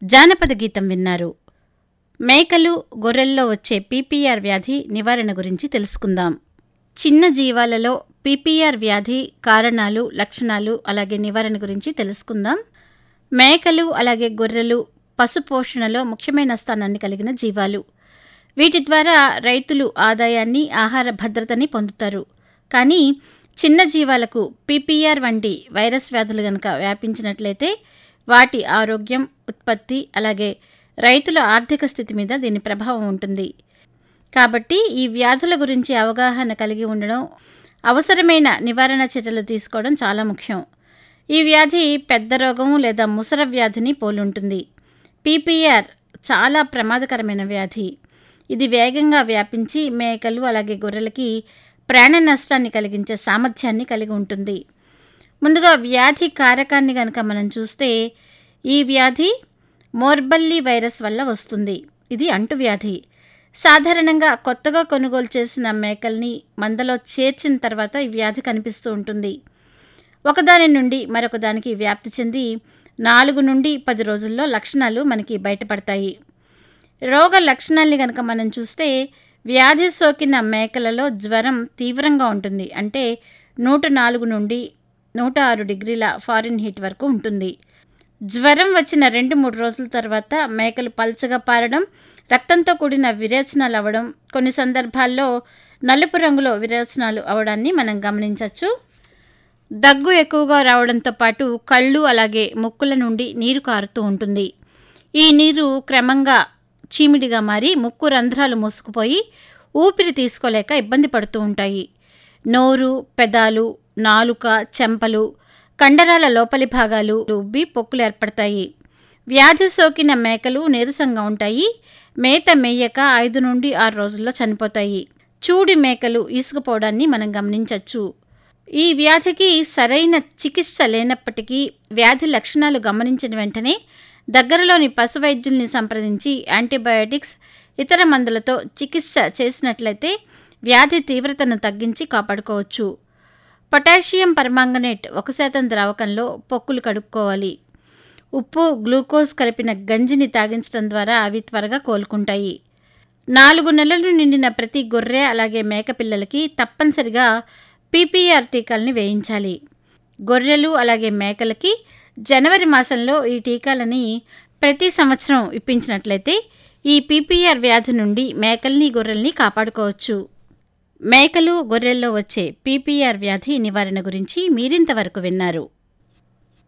జానపద గీతం విన్నారు మేకలు గొర్రెల్లో వచ్చే పీపీఆర్ వ్యాధి నివారణ గురించి తెలుసుకుందాం చిన్న జీవాలలో పీపీఆర్ వ్యాధి కారణాలు లక్షణాలు అలాగే నివారణ గురించి తెలుసుకుందాం మేకలు అలాగే గొర్రెలు పశు పోషణలో ముఖ్యమైన స్థానాన్ని కలిగిన జీవాలు వీటి ద్వారా రైతులు ఆదాయాన్ని ఆహార భద్రతని పొందుతారు కానీ చిన్న జీవాలకు పీపీఆర్ వంటి వైరస్ వ్యాధులు గనక వ్యాపించినట్లయితే వాటి ఆరోగ్యం ఉత్పత్తి అలాగే రైతుల ఆర్థిక స్థితి మీద దీని ప్రభావం ఉంటుంది కాబట్టి ఈ వ్యాధుల గురించి అవగాహన కలిగి ఉండడం అవసరమైన నివారణ చర్యలు తీసుకోవడం చాలా ముఖ్యం ఈ వ్యాధి పెద్ద రోగము లేదా ముసర వ్యాధిని పోలుంటుంది పీపీఆర్ చాలా ప్రమాదకరమైన వ్యాధి ఇది వేగంగా వ్యాపించి మేకలు అలాగే గొర్రెలకి ప్రాణ నష్టాన్ని కలిగించే సామర్థ్యాన్ని కలిగి ఉంటుంది ముందుగా వ్యాధి కారకాన్ని కనుక మనం చూస్తే ఈ వ్యాధి మోర్బల్లీ వైరస్ వల్ల వస్తుంది ఇది అంటువ్యాధి సాధారణంగా కొత్తగా కొనుగోలు చేసిన మేకల్ని మందలో చేర్చిన తర్వాత ఈ వ్యాధి కనిపిస్తూ ఉంటుంది ఒకదాని నుండి మరొక దానికి వ్యాప్తి చెంది నాలుగు నుండి పది రోజుల్లో లక్షణాలు మనకి బయటపడతాయి రోగ లక్షణాల్ని కనుక మనం చూస్తే వ్యాధి సోకిన మేకలలో జ్వరం తీవ్రంగా ఉంటుంది అంటే నూట నాలుగు నుండి నూట ఆరు డిగ్రీల ఫారిన్ హీట్ వరకు ఉంటుంది జ్వరం వచ్చిన రెండు మూడు రోజుల తర్వాత మేకలు పల్చగా పారడం రక్తంతో కూడిన విరేచనాలు అవ్వడం కొన్ని సందర్భాల్లో నలుపు రంగులో విరేచనాలు అవడాన్ని మనం గమనించవచ్చు దగ్గు ఎక్కువగా రావడంతో పాటు కళ్ళు అలాగే ముక్కుల నుండి నీరు కారుతూ ఉంటుంది ఈ నీరు క్రమంగా చీమిడిగా మారి ముక్కు రంధ్రాలు మూసుకుపోయి ఊపిరి తీసుకోలేక ఇబ్బంది పడుతూ ఉంటాయి నోరు పెదాలు నాలుక చెంపలు కండరాల లోపలి భాగాలు ఉబ్బి పొక్కులు ఏర్పడతాయి వ్యాధి సోకిన మేకలు నీరసంగా ఉంటాయి మేత మేయక ఐదు నుండి ఆరు రోజుల్లో చనిపోతాయి చూడి మేకలు ఈసుకుపోవడాన్ని మనం గమనించవచ్చు ఈ వ్యాధికి సరైన చికిత్స లేనప్పటికీ వ్యాధి లక్షణాలు గమనించిన వెంటనే దగ్గరలోని పశు వైద్యుల్ని సంప్రదించి యాంటీబయాటిక్స్ ఇతర మందులతో చికిత్స చేసినట్లయితే వ్యాధి తీవ్రతను తగ్గించి కాపాడుకోవచ్చు పొటాషియం పర్మాంగనేట్ ఒక శాతం ద్రావకంలో పొక్కులు కడుక్కోవాలి ఉప్పు గ్లూకోజ్ కలిపిన గంజిని తాగించడం ద్వారా అవి త్వరగా కోలుకుంటాయి నాలుగు నెలలు నిండిన ప్రతి గొర్రె అలాగే మేక పిల్లలకి తప్పనిసరిగా పీపీఆర్ టీకాల్ని వేయించాలి గొర్రెలు అలాగే మేకలకి జనవరి మాసంలో ఈ టీకాలని ప్రతి సంవత్సరం ఇప్పించినట్లయితే ఈ పీపీఆర్ వ్యాధి నుండి మేకల్ని గొర్రెల్ని కాపాడుకోవచ్చు మేకలు గొర్రెల్లో వచ్చే పీపీఆర్ వ్యాధి నివారణ గురించి మీరింతవరకు విన్నారు